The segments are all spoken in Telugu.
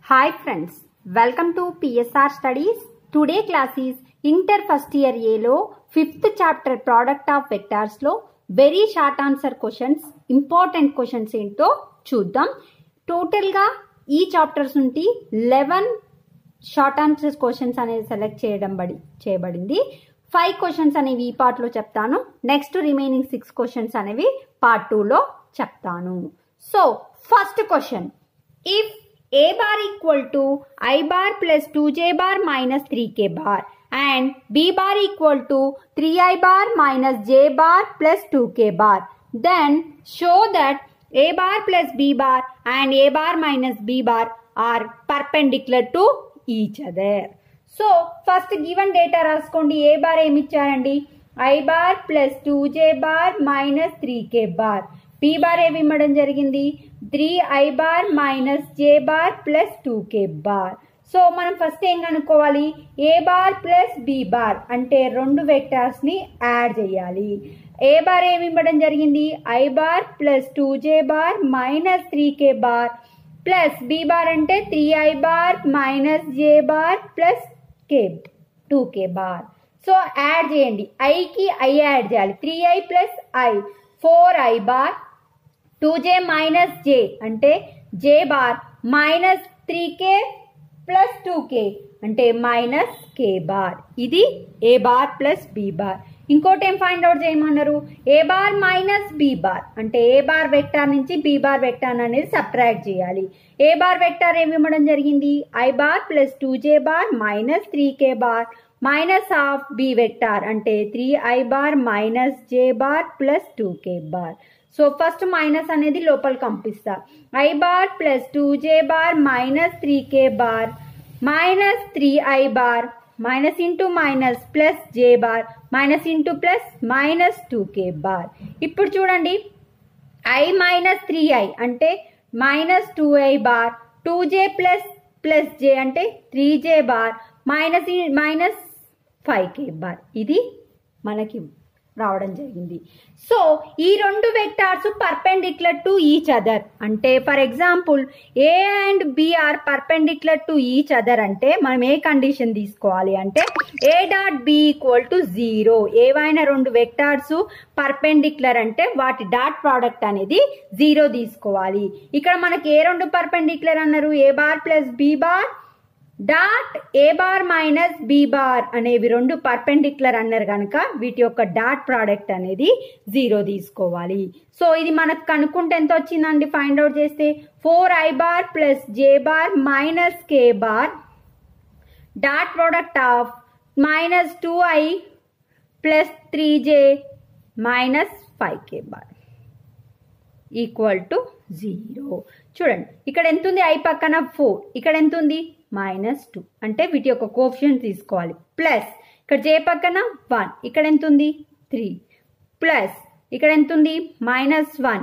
Hi friends, welcome to PSR Studies. Today class is Inter First Year Yelo, 5th chapter Product of Vectors లో very short answer questions important questions ఏంటో చూద్దాం టోటల్గా ఈ చాప్టర్స్ నుండి లెవెన్ షార్ట్ ఆన్సర్ క్వశ్చన్స్ అనేది సెలెక్ట్ చేయడం బడి చేయబడింది ఫైవ్ క్వశ్చన్స్ అనేవి ఈ పార్ట్లో చెప్తాను నెక్స్ట్ రిమైనింగ్ సిక్స్ క్వశ్చన్స్ అనేవి పార్ట్ టూలో చెప్తాను so first question if a bar equal to i bar plus 2j bar minus 3k bar and b bar equal to 3i bar minus j bar plus 2k bar then show that a bar plus b bar and a bar minus b bar are perpendicular to each other so first given data రాసుకోండి ఏ బార్ ఏమి ఇచ్చారండి i bar plus two j bar minus three k bar p bar ఏమి ఇవ్వడం జరిగింది three i bar minus j bar plus two k bar so మనం ఫస్ట్ ఏం కనుక్కోవాలి a bar plus b bar అంటే రెండు వెక్టార్స్ని యాడ్ చేయాలి ఏ బార్ ఏమి ఇవ్వడం జరిగింది i bar plus two j bar minus three k bar plus b bar అంటే three i bar minus j bar plus k two k bar so add చేయండి ఐకి ఐ యాడ్ చేయాలి three i plus i four i bar two j minus j అంటే j bar minus three k plus two k అంటే మైనస్ కే బార్ ఇది a bar plus b bar ఇంకోటి ఏం ఫైండ్ అవుట్ చేయమన్నారు a bar minus b bar అంటే ఏ బార్ వెక్టార్ నుంచి బి బార్ వెక్టార్ అనేది సబ్ట్రాక్ట్ చేయాలి ఏ బార్ వెక్టార్ ఏమి ఇవ్వడం జరిగింది i bar plus two j bar minus three k bar minus of b vector అంటే three i bar minus j bar plus two k bar so first minus అనేది లోపలికి పంపిస్తా i bar plus two j bar minus three k bar minus three i bar minus into minus plus j bar minus into plus minus two k bar ఇప్పుడు చూడండి ఐ మైనస్ త్రీ ఐ అంటే minus two i bar two j plus plus j అంటే three j bar minus minus five k bar ఇది మనకి రావడం జరిగింది సో ఈ రెండు vectors perpendicular to each other అంటే for example a and b are perpendicular to each other అంటే మనం ఏ కండిషన్ తీసుకోవాలి అంటే a dot b equal to zero ఏవైనా రెండు వెక్టార్స్ పర్పెండిక్యులర్ అంటే వాటి డాట్ ప్రోడక్ట్ అనేది జీరో తీసుకోవాలి ఇక్కడ మనకి ఏ రెండు పర్పెండిక్యులర్ అన్నారు a bar plus b bar dot a bar minus b bar అనేవి రెండు పర్పెండిక్యులర్ అన్నారు కనుక వీటి యొక్క డాట్ ప్రోడక్ట్ అనేది జీరో తీసుకోవాలి సో ఇది మనకు కనుక్కుంటే ఎంత వచ్చిందండి ఫైండ్ అవుట్ చేస్తే four i bar plus j bar minus k bar dot product of minus two i plus three j minus five k bar equal to zero చూడండి ఇక్కడ ఎంత ఉంది ఐ పక్కన ఫోర్ ఇక్కడ ఎంత ఉంది మైనస్ టూ అంటే వీటి యొక్క కోఫిషన్ తీసుకోవాలి ప్లస్ ఇక్కడ జే పక్కన వన్ ఇక్కడ ఎంత ఉంది త్రీ ప్లస్ ఇక్కడ ఎంత ఉంది minus one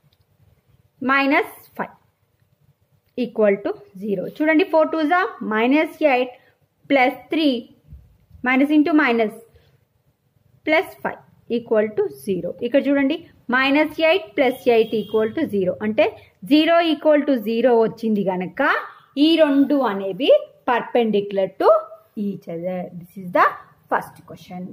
minus five equal to zero చూడండి ఫోర్ టూ జా minus eight plus three minus into minus plus five equal to zero ఇక్కడ చూడండి minus eight plus eight equal to zero అంటే జీరో ఈక్వల్ టు జీరో వచ్చింది కనుక ఈ రెండు అనేవి perpendicular to each other this is the first question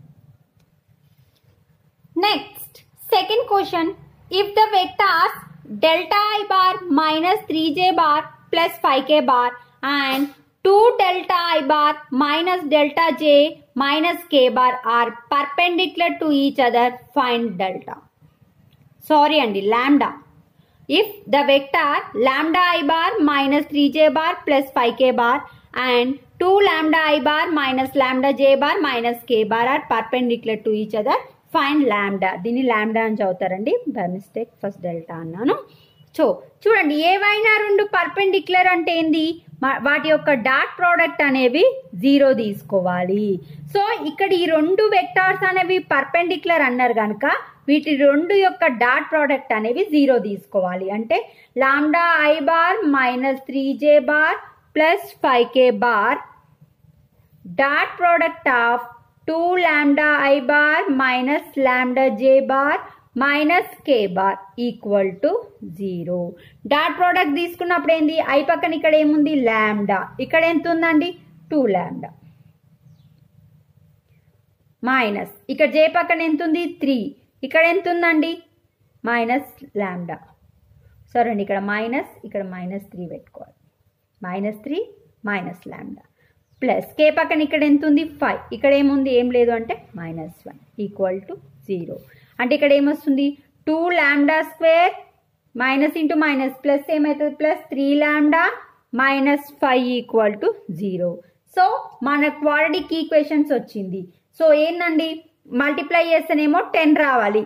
next second question if the vectors delta i bar minus three j bar plus five k bar and two delta i bar minus delta j minus k bar are perpendicular to each other find delta sorry అండి lambda if the vector lambda i bar minus 3j bar plus 5k bar and 2 lambda i bar minus lambda j bar minus k bar are perpendicular to each other find lambda దీన్ని లాంబ్డా అని చదువుతారండి బై మిస్టేక్ ఫస్ట్ డెల్టా అన్నాను సో చూడండి ఏవైనా రెండు పర్పెండిక్యులర్ అంటే ఏంది వాటి యొక్క డాట్ ప్రోడక్ట్ అనేవి జీరో తీసుకోవాలి సో ఇక్కడ ఈ రెండు వెక్టార్స్ అనేవి పర్పెండిక్యులర్ అన్నారు కనుక వీటి రెండు యొక్క డాట్ ప్రోడక్ట్ అనేవి జీరో తీసుకోవాలి అంటే lambda i bar minus three j bar plus five k bar dot product of two lambda i bar minus lambda j bar minus k bar equal to zero dot product తీసుకున్నప్పుడు ఏంది ఐ పక్కన ఇక్కడ ఏముంది ల్యాండా ఇక్కడ ఎంత ఉందండి టూ ల్యాండా మైనస్ ఇక్కడ జే పక్కన ఎంత ఉంది త్రీ ఇక్కడ ఎంత ఉందండి మైనస్ ల్యాండా సరే అండి ఇక్కడ మైనస్ ఇక్కడ మైనస్ త్రీ పెట్టుకోవాలి minus three minus lambda plus k పక్కన ఇక్కడ ఎంత ఉంది ఫైవ్ ఇక్కడ ఏముంది ఏం లేదు అంటే minus one equal to zero అంటే ఇక్కడ ఏమొస్తుంది two lambda square minus into minus plus ఏమవుతుంది plus three lambda minus five equal to zero so మన క్వాడ్రటిక్ ఈక్వేషన్స్ వచ్చింది సో ఏంటండి మల్టిప్లై చేస్తేనేమో టెన్ రావాలి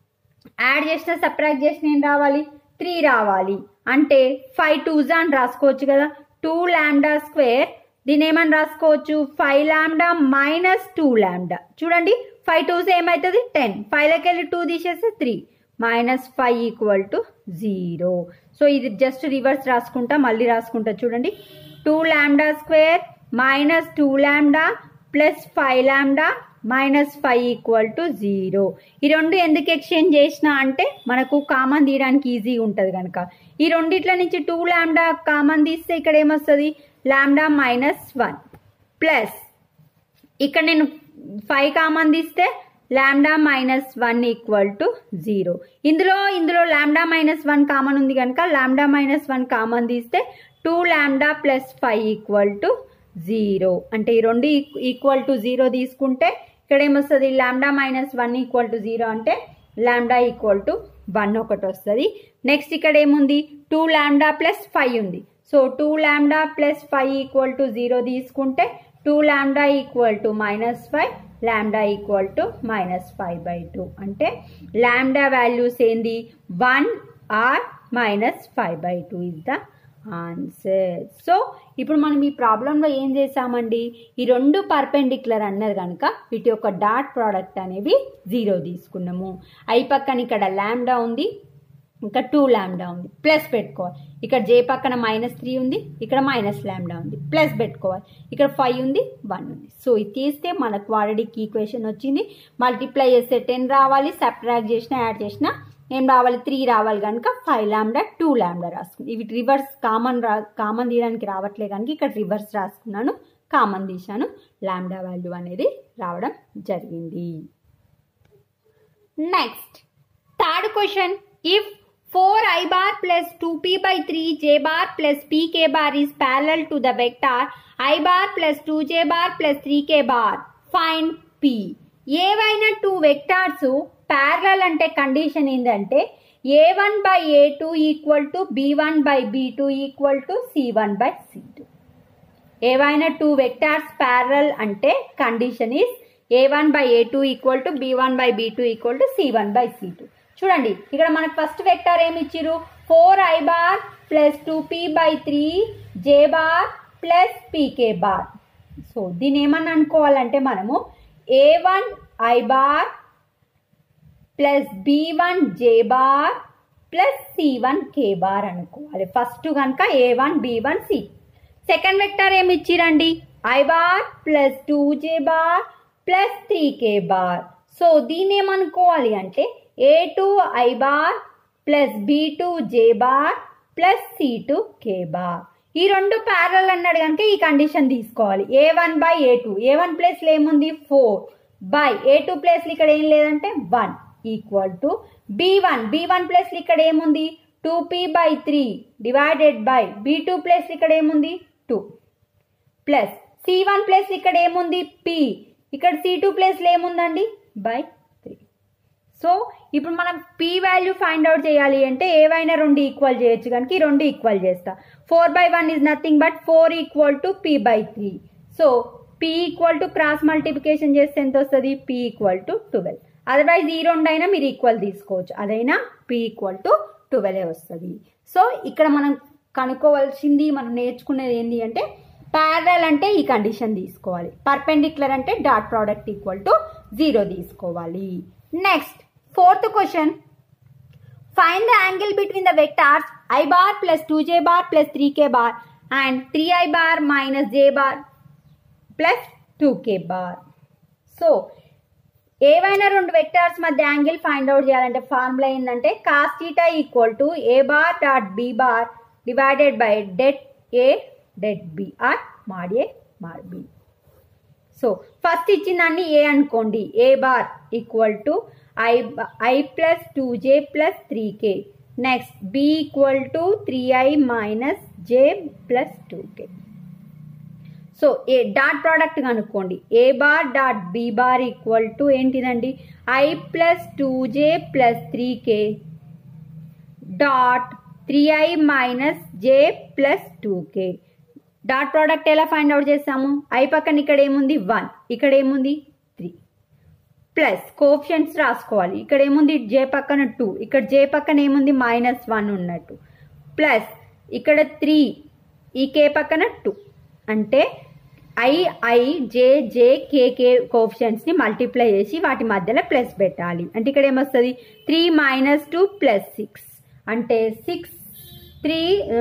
యాడ్ చేసిన సబ్ట్రాక్ట్ చేసిన ఏం రావాలి త్రీ రావాలి అంటే ఫైవ్ టూస్ అని రాసుకోవచ్చు కదా టూ ల్యాండా స్క్వేర్ దీని ఏమని రాసుకోవచ్చు five lambda minus two lambda చూడండి ఫైవ్ టూస్ ఏమవుతుంది టెన్ ఫైవ్లోకి వెళ్ళి టూ తీసేస్తే three minus five equal to zero so ఇది జస్ట్ రివర్స్ రాసుకుంటా మళ్ళీ రాసుకుంటా చూడండి two lambda square minus two lambda plus five lambda minus five equal to zero ఈ రెండు ఎందుకు ఎక్స్చేంజ్ చేసిన అంటే మనకు కామన్ తీయడానికి ఈజీ ఉంటుంది కనుక ఈ రెండిట్ల నుంచి టూ ల్యాండా కామన్ తీస్తే ఇక్కడ ఏమొస్తుంది ల్యాండా మైనస్ వన్ ప్లస్ ఇక్కడ నేను ఫైవ్ కామన్ తీస్తే lambda minus one equal to zero ఇందులో ఇందులో ల్యాండా మైనస్ వన్ కామన్ ఉంది కనుక ల్యాండా మైనస్ వన్ కామన్ తీస్తే two lambda plus five equal to zero అంటే ఈ రెండు ఈక్వల్ టు జీరో తీసుకుంటే ఇక్కడ ఏమొస్తుంది lambda minus one equal to zero అంటే ల్యాండా ఈక్వల్ టు వన్ ఒకటి వస్తుంది నెక్స్ట్ ఇక్కడ ఏముంది టూ ల్యాండా ప్లస్ ఫైవ్ ఉంది so two lambda plus five equal to zero తీసుకుంటే two lambda equal to minus five lambda equal to minus five by two అంటే ల్యాండా వాల్యూస్ ఏంది one or minus five by two is the answer so ఇప్పుడు మనం ఈ ప్రాబ్లంలో ఏం చేసామండి ఈ రెండు పర్పెండిక్యులర్ అన్నది కనుక వీటి యొక్క డాట్ ప్రోడక్ట్ అనేవి జీరో తీసుకున్నాము ఐ పక్కన ఇక్కడ ల్యాండా ఉంది ఇంకా టూ ల్యాండా ఉంది ప్లస్ పెట్టుకోవాలి ఇక్కడ జే పక్కన మైనస్ త్రీ ఉంది ఇక్కడ మైనస్ ల్యాండా ఉంది ప్లస్ పెట్టుకోవాలి ఇక్కడ ఫైవ్ ఉంది వన్ ఉంది సో ఇది తీస్తే మనకు వాడడికి ఈక్వేషన్ వచ్చింది మల్టిప్లై చేస్తే టెన్ రావాలి సబ్ట్రాక్ట్ చేసినా యాడ్ చేసినా ఏం రావాలి త్రీ రావాలి కనుక ఫైవ్ ల్యాండా టూ ల్యాండా రాసుకుంది ఇవి రివర్స్ కామన్ రా కామన్ తీయడానికి రావట్లే కనుక ఇక్కడ రివర్స్ రాసుకున్నాను కామన్ తీశాను ల్యాండా వాల్యూ అనేది రావడం జరిగింది next third question if 4 i bar plus 2p by 3 j bar plus pk bar is parallel to the vector i bar plus 2j bar plus 3k bar. Find p. ఏవైనా టూ వెక్టార్స్ ప్యారలల్ అంటే కండిషన్ ఏంటంటే a one by a two equal to b one by b two equal to c one by c two ఏవైనా టూ వెక్టార్స్ ప్యారలల్ అంటే condition is a one by a two equal to b one by b two equal to c one by c two చూడండి ఇక్కడ మనకు ఫస్ట్ వెక్టార్ ఏమి ఇచ్చిరు four i bar plus two p by three j bar plus p k bar so దీన్ని ఏమని అనుకోవాలంటే మనము a one i bar plus b one j bar plus c one k bar అనుకోవాలి ఫస్ట్ కనుక a one b one c second vector ఏమి ఇచ్చిరండి i bar plus two j bar plus three k bar so దీన్ని ఏమనుకోవాలి అంటే a two i bar plus b two j bar plus c two k bar ఈ రెండు ప్యారల్ అన్నాడు కనుక ఈ కండిషన్ తీసుకోవాలి a one by a two a one ప్లేస్లో ఏముంది ఫోర్ బై ఏ టూ ప్లేస్లో ఇక్కడ ఏం లేదంటే one equal to b one b one ప్లేస్లో ఇక్కడ ఏముంది two p by three divided by b two place ఇక్కడ ఏముంది two plus c one place ఇక్కడ ఏముంది పి ఇక్కడ సి టూ ప్లేస్లో ఏముందండి బై త్రీ సో ఇప్పుడు మనం పి వాల్యూ ఫైండ్ అవుట్ చేయాలి అంటే ఏవైనా రెండు ఈక్వల్ చేయొచ్చు కనుక ఈ రెండు ఈక్వల్ చేస్తా four by one is nothing but four equal to p by three so p equal to cross multiplication చేస్తే ఎంత వస్తుంది p equal to twelve otherwise ఈ రెండు అయినా మీరు ఈక్వల్ తీసుకోవచ్చు అదైనా పి ఈక్వల్ టు ట్వెల్వ్ వస్తుంది సో ఇక్కడ మనం కనుక్కోవాల్సింది మనం నేర్చుకునేది ఏంటి అంటే ప్యారల్ అంటే ఈ కండిషన్ తీసుకోవాలి పర్పెండిక్యులర్ అంటే dot product equal to zero తీసుకోవాలి next fourth question find the angle between the vectors i bar plus two j bar plus three k bar and three i bar minus j bar plus two k bar so ఏవైనా రెండు వెక్టార్స్ మధ్య యాంగిల్ ఫైండ్ అవుట్ చేయాలంటే ఫార్ములా ఏంటంటే cos theta equal to A bar dot B bar divided by det A det b or mod a mod B so first ఇచ్చిన దాన్ని ఏ అనుకోండి a bar equal to i i plus two j plus three k next b equal to three i minus j plus two k so a dot product కనుక్కోండి a bar dot B bar equal to ఏంటిదండి i plus two j plus three k dot three i minus j plus two k dot product ఎలా ఫైండ్ అవుట్ చేస్తాము ఐ పక్కన ఇక్కడ ఏముంది వన్ ఇక్కడ ఏముంది త్రీ ప్లస్ కోప్షన్స్ రాసుకోవాలి ఇక్కడ ఏముంది జే పక్కన టూ ఇక్కడ జే పక్కన ఏముంది మైనస్ వన్ ఉన్నట్టు ప్లస్ ఇక్కడ త్రీ ఈ కే పక్కన టూ అంటే I I J J K K కోప్షన్స్ని మల్టిప్లై చేసి వాటి మధ్యలో ప్లస్ పెట్టాలి అంటే ఇక్కడ ఏమొస్తుంది three minus two plus six అంటే six three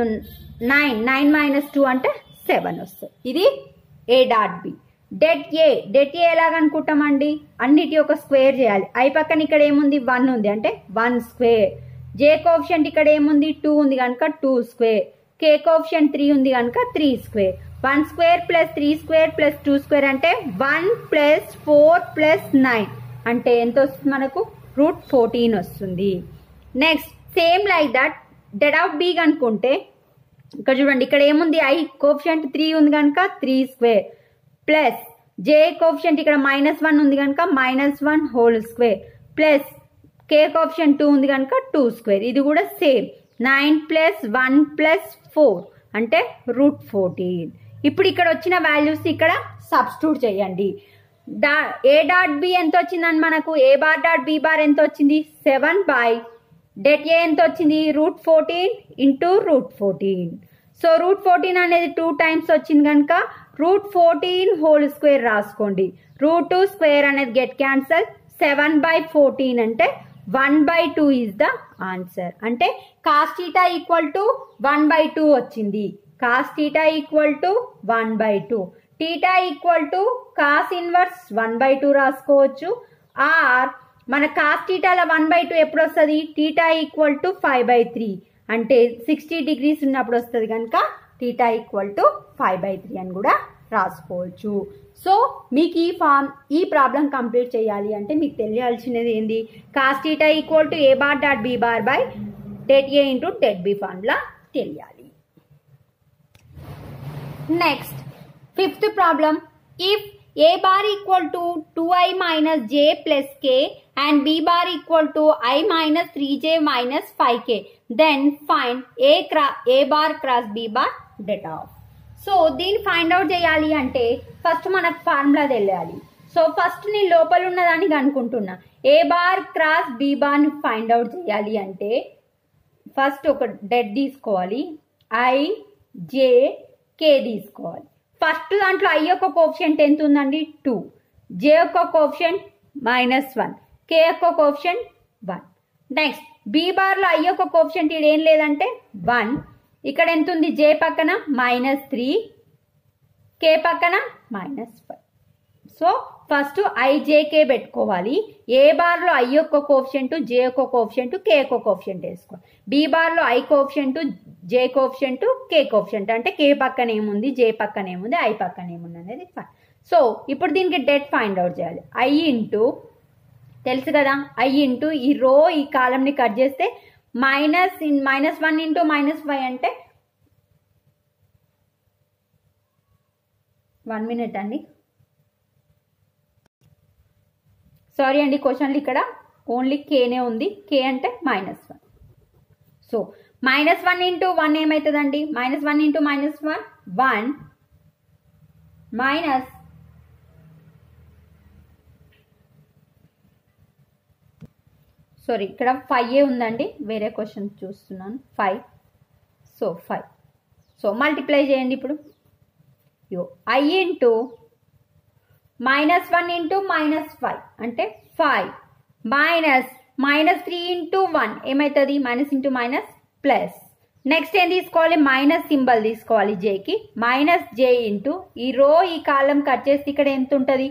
nine nine minus two అంటే సెవెన్ వస్తుంది ఇది A dot B det A det A ఎలాగనుకుంటామండి అన్నిటి ఒక స్క్వేర్ చేయాలి ఐ పక్కన ఇక్కడ ఏముంది వన్ ఉంది అంటే వన్ స్క్వేర్ జే కోఫిషియంట్ ఇక్కడ ఏముంది టూ ఉంది కనుక two square K coefficient three ఉంది కనుక three square one square plus three square plus two square అంటే one plus four plus nine అంటే ఎంత వస్తుంది మనకు రూట్ ఫోర్టీన్ వస్తుంది next same like that det of B అనుకుంటే ఇక్కడ చూడండి ఇక్కడ ఏముంది ఐ కోఫిషియంట్ త్రీ ఉంది కనుక three square plus J coefficient ఇక్కడ మైనస్ వన్ ఉంది కనుక minus one whole square plus K coefficient two ఉంది కనుక టూ స్క్వేర్ ఇది కూడా same nine plus one plus four అంటే రూట్ ఫోర్టీన్ ఇప్పుడు ఇక్కడ వచ్చిన వాల్యూస్ ఇక్కడ సబ్స్టిట్యూట్ చేయండి డా ఏ డాట్ బి ఎంత వచ్చిందని మనకు A bar dot B bar ఎంత వచ్చింది సెవెన్ బై డెట్ ఏ ఎంత వచ్చింది root fourteen into root fourteen so root fourteen అనేది టూ టైమ్స్ వచ్చింది కనుక రూట్ ఫోర్టీన్ హోల్ స్క్వేర్ రాసుకోండి రూట్ టూ స్క్వేర్ అనేది get cancel seven by fourteen అంటే one by two is the answer అంటే cos theta equal to one by two వచ్చింది cos theta equal to one by two theta equal to cos inverse one by two రాసుకోవచ్చు ఆర్ మన కాస్ టీటాలో వన్ బై టూ ఎప్పుడు వస్తుంది theta equal to five by three అంటే సిక్స్టీ డిగ్రీస్ ఉన్నప్పుడు వస్తుంది కనుక theta equal to five by three అని కూడా రాసుకోవచ్చు సో మీకు ఈ ఫామ్ ఈ ప్రాబ్లం కంప్లీట్ చేయాలి అంటే మీకు తెలియాల్సినది ఏంది cos theta equal to A bar dot B bar by det A into det B formula తెలియాలి next fifth problem if a bar equal to 2i minus j plus k and b bar equal to i minus 3j minus 5k then find a cra a bar cross b bar det of so దీన్ని ఫైండ్ అవుట్ చేయాలి అంటే ఫస్ట్ మనకు ఫార్ములా తెలియాలి సో ఫస్ట్ నేను లోపల ఉన్నదానికి అనుకుంటున్నా ఏ బార్ క్రాస్ బి బార్ని ఫైండ్ అవుట్ చేయాలి అంటే ఫస్ట్ ఒక డెడ్ తీసుకోవాలి ఐ జే కే తీసుకోవాలి ఫస్ట్ దాంట్లో ఐ యొక్క కోఫిషియంట్ ఎంత ఉందండి టూ జే యొక్క కోఫిషియంట్ మైనస్ వన్ కే యొక్క కోఫిషియంట్ వన్ నెక్స్ట్ బి బార్లో ఐ యొక్క కోఫిషియంట్ ఇక్కడ ఏం లేదంటే వన్ ఇక్కడ ఎంత ఉంది జే పక్కన మైనస్ త్రీ కే పక్కన minus five so first IJK పెట్టుకోవాలి ఏ బార్లో ఐ యొక్క కోఫిషియంట్ జే యొక్క కోఫిషియంట్ కే యొక్క కోఫిషియంట్ వేసుకోవాలి బి బార్లో I coefficient J coefficient K coefficient అంటే కే పక్కన ఏముంది జే పక్కన ఏముంది ఐ పక్కన ఏముంది అనేది ఫైన్ సో ఇప్పుడు దీనికి డెట్ ఫైండ్ అవుట్ చేయాలి ఐ ఇంటూ తెలుసు కదా ఐ ఇంటూ ఈ రో ఈ కాలంని కట్ చేస్తే minus in minus one into minus five అంటే వన్ మినిట్ అండి సారీ అండి క్వశ్చన్లు ఇక్కడ ఓన్లీ కేనే ఉంది కే అంటే minus one so minus one into one ఏమవుతుందండి minus one into minus one one minus sorry ఇక్కడ ఫైవ్ ఏ ఉందండి వేరే క్వశ్చన్ చూస్తున్నాను five so five so multiply చేయండి ఇప్పుడు యో I into minus one into minus five అంటే five minus minus three into one ఏమవుతుంది minus into minus plus next ఏం తీసుకోవాలి మైనస్ సింబల్ తీసుకోవాలి జేకి మైనస్ జే ఇంటూ ఈ రో ఈ కాలం కట్ చేస్తే ఇక్కడ ఎంత ఉంటుంది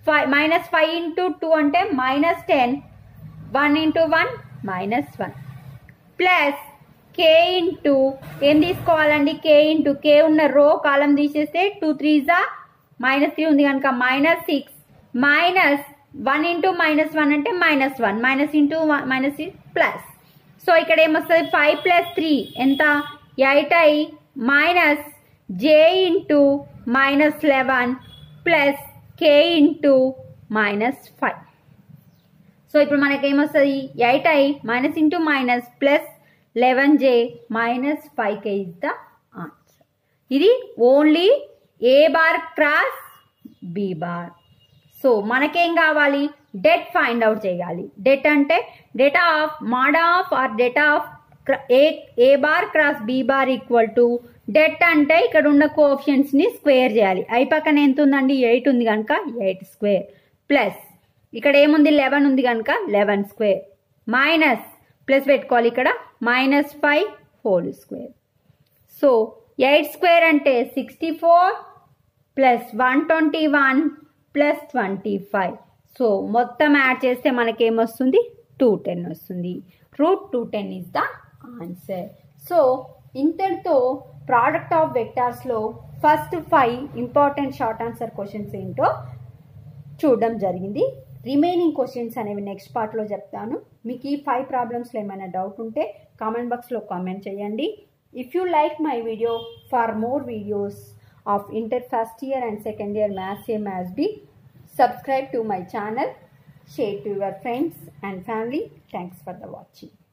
five minus five into two అంటే minus ten one into one minus one plus K into ఏం తీసుకోవాలండి కే ఇంటూ కే ఉన్న రో కాలం తీసేస్తే టూ త్రీ జా మైనస్ త్రీ ఉంది కనుక minus six minus one into minus one అంటే minus one minus into minus plus so ఇక్కడ ఏమొస్తుంది ఫైవ్ ప్లస్ త్రీ ఎంత eight I minus J into minus eleven plus K into minus five so ఇప్పుడు మనకి ఏమొస్తుంది eight I minus into minus plus eleven J minus five K is the answer ఇది only A bar cross B bar so మనకేం కావాలి డెట్ ఫైండ్ అవుట్ చేయాలి డెట్ అంటే det of mod of or det of A A bar cross B bar equal to det అంటే ఇక్కడ ఉన్న కోఆప్షన్స్ ని స్క్వేర్ చేయాలి ఐ పక్కన ఎంత ఉందండి ఎయిట్ ఉంది కనుక ఎయిట్ స్క్వేర్ ప్లస్ ఇక్కడ ఏముంది లెవెన్ ఉంది కనుక లెవెన్ స్క్వేర్ మైనస్ ప్లస్ పెట్టుకోవాలి ఇక్కడ minus five whole square so eight square అంటే sixty four plus one twenty one plus twenty five so మొత్తం యాడ్ చేస్తే మనకి ఏమొస్తుంది టూ టెన్ వస్తుంది root two ten is the answer so ఇంతటితో ప్రోడక్ట్ ఆఫ్ వెక్టార్స్లో first five important short answer questions ఏంటో చూడడం జరిగింది రిమైనింగ్ క్వశ్చన్స్ అనేవి నెక్స్ట్ పార్ట్లో చెప్తాను మీకు ఈ ఫైవ్ ప్రాబ్లమ్స్లో ఏమైనా డౌట్ ఉంటే కామెంట్ బాక్స్లో కామెంట్ చేయండి if you like my video for more videos of inter first year and second year maths A maths B subscribe to my channel share to your friends and family thanks for the watching